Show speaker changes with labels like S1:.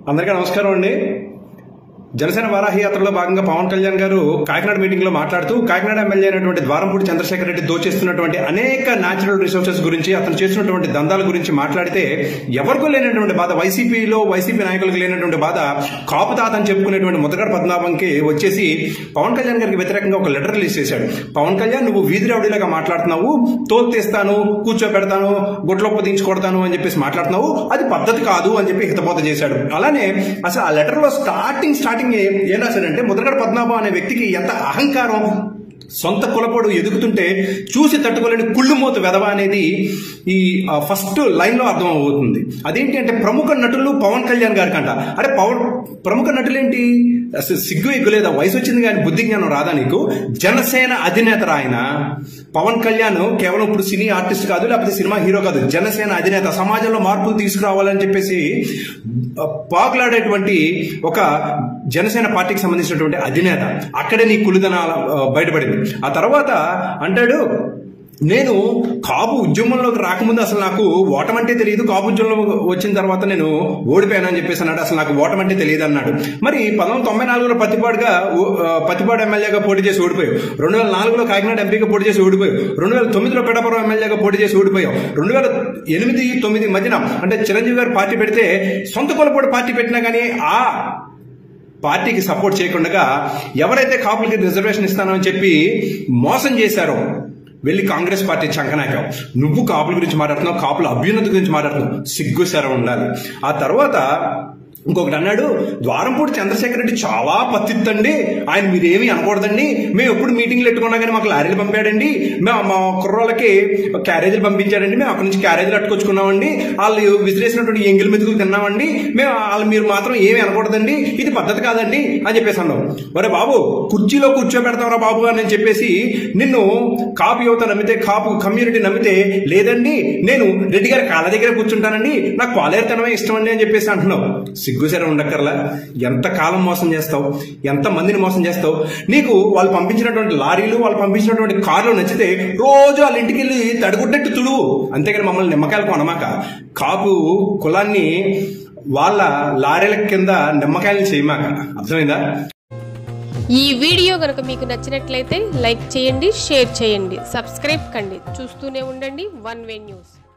S1: అందరికీ నమస్కారం అండి జనసేన వారాహి యాత్రలో భాగంగా పవన్ కళ్యాణ్ గారు కాకినాడ మీటింగ్ లో మాట్లాడుతూ కాకినాడ ఎమ్మెల్యే అయినటువంటి ద్వారంపూడి చంద్రశేఖర్ రెడ్డి దోచేస్తున్నటువంటి అనేక న్యాచురల్ రిసోర్సెస్ గురించి అతను చేస్తున్నటువంటి దందాల గురించి మాట్లాడితే ఎవరికూ లేనటువంటి బాధ వైసీపీలో వైసీపీ నాయకులకు లేనటువంటి బాధ కాపు తాత అని చెప్పుకునేటువంటి ముద్రగడ పద్మనాభంకి వచ్చేసి పవన్ కళ్యాణ్ గారికి వ్యతిరేకంగా ఒక లెటర్ రిలీజ్ చేశాడు పవన్ కళ్యాణ్ నువ్వు వీధి రౌడీలాగా మాట్లాడుతున్నావు తోలు తీస్తాను కూర్చోబెడతాను గుట్లొప్ప దించుకొడతాను అని చెప్పేసి మాట్లాడుతున్నావు అది పద్ధతి కాదు అని చెప్పి హితబోధ చేశాడు అలానే అసలు ఆ లెటర్ లో స్టార్టింగ్ స్టార్టింగ్ ఏం రాశాడంటే ముద్రగడ పద్మనాభం అనే వ్యక్తికి ఎంత అహంకారం సొంత కులపోడు ఎదుగుతుంటే చూసి తట్టుకోలేని కుళ్ళుమోత వెధవ అనేది ఈ ఫస్ట్ లైన్ లో అర్థం అవుతుంది అదేంటి అంటే ప్రముఖ నటులు పవన్ కళ్యాణ్ గారికి అంట అరే పవన్ ప్రముఖ నటులేంటి అసలు సిగ్గు ఎగ్గులేదా వయసు వచ్చింది కానీ బుద్ధి జ్ఞానం రాదా నీకు జనసేన అధినేత ఆయన పవన్ కళ్యాణ్ కేవలం ఇప్పుడు సినీ ఆర్టిస్ట్ కాదు లేకపోతే సినిమా హీరో కాదు జనసేన అధినేత సమాజంలో మార్పులు తీసుకురావాలని చెప్పేసి ఆ, పాకులాడేటువంటి ఒక జనసేన పార్టీకి సంబంధించినటువంటి అధినేత అక్కడే నీ కులిదన ఆ, బయటపడింది ఆ తర్వాత అంటాడు నేను కాపు ఉద్యమంలోకి రాకముందు అసలు నాకు ఓటమంటే తెలియదు కాపు ఉద్యమంలో వచ్చిన తర్వాత నేను ఓడిపోయానని చెప్పేసి అన్నాడు అసలు నాకు ఓటమంటే తెలియదు అన్నాడు మరి పంతొమ్మిది తొంభై నాలుగులో పత్తిపాడుగా ఓ- ఆ, పత్తిపాడు ఎమ్మెల్యేగా పోటీ చేసి ఓడిపోయావు రెండు వేల నాలుగులో కాకినాడ ఎంపీగా పోటీ చేసి ఓడిపోయావు రెండు వేల తొమ్మిదిలో పెడపురం ఎమ్మెల్యేగా పోటీ చేసి ఓడిపోయావు రెండు వేల ఎనిమిది తొమ్మిది మధ్యన అంటే చిరంజీవి గారు పార్టీ పెడితే సొంత కొలపోటు పార్టీ పెట్టినా కానీ ఆ పార్టీకి సపోర్ట్ చేయకుండా ఎవరైతే కాపులకి రిజర్వేషన్ ఇస్తానని చెప్పి మోసం చేశారో వెళ్ళి కాంగ్రెస్ పార్టీ చంకనాకావు నువ్వు కాపుల గురించి మాట్లాడుతున్నావు కాపుల అభ్యున్నతి గురించి మాట్లాడుతున్నావు సిగ్గు శరం ఉండాలి ఆ తర్వాత ఇంకొకటి అన్నాడు ద్వారంపూడి చంద్రశేఖర్ రెడ్డి చాలా పత్తిత్తండి ఆయన మీరేమీ అనకూడదండి మేము ఎప్పుడు మీటింగ్లు పెట్టుకున్నా కానీ మాకు లారీలు పంపాడండి మేము మా కుర్రోళ్ళకి క్యారేజీలు పంపించాడండి మేము అక్కడి నుంచి క్యారేజీలు అట్టుకొచ్చుకున్నామండి వాళ్ళు విసిరేసినటువంటి ఎంగిల్ మెతుకులు తిన్నామండి మేము వాళ్ళు మీరు మాత్రం ఏమీ అనకూడదండి ఇది పద్ధతి కాదండి అని చెప్పేసి అన్నాం ఒరే బాబు కుర్చీలో కూర్చోబెడతావరా బాబు అని నేను చెప్పేసి నిన్ను కాపు యువత నమ్మితే కాపు కమ్యూనిటీ నమ్మితే లేదండి నేను రెడ్డి గారి కాళ్ళ దగ్గర కూర్చుంటానండి నాకు పాలేరుతనమే ఇష్టం అండి అని చెప్పేసి అంటున్నావు సిగ్గుసర ఉండక్కర్లా ఎంత కాలం మోసం చేస్తావు ఎంత మందిని మోసం చేస్తావు నీకు వాళ్ళు పంపించినటువంటి లారీలు వాళ్ళు పంపించినటువంటి కార్లు నచ్చితే రోజు వాళ్ళ ఇంటికి వెళ్ళి తడుగుడ్డట్టు తుడువు అంతేగాని మమ్మల్ని నిమ్మకాయలకు అనమాక కాపు కులాన్ని వాళ్ళ లారీల కింద నిమ్మకాయలు చేయమాక అర్థమైందా
S2: ఈ వీడియో కనుక మీకు నచ్చినట్లయితే లైక్ చేయండి షేర్ చేయండి సబ్స్క్రైబ్ కండి చూస్తూనే ఉండండి వన్ వే న్యూస్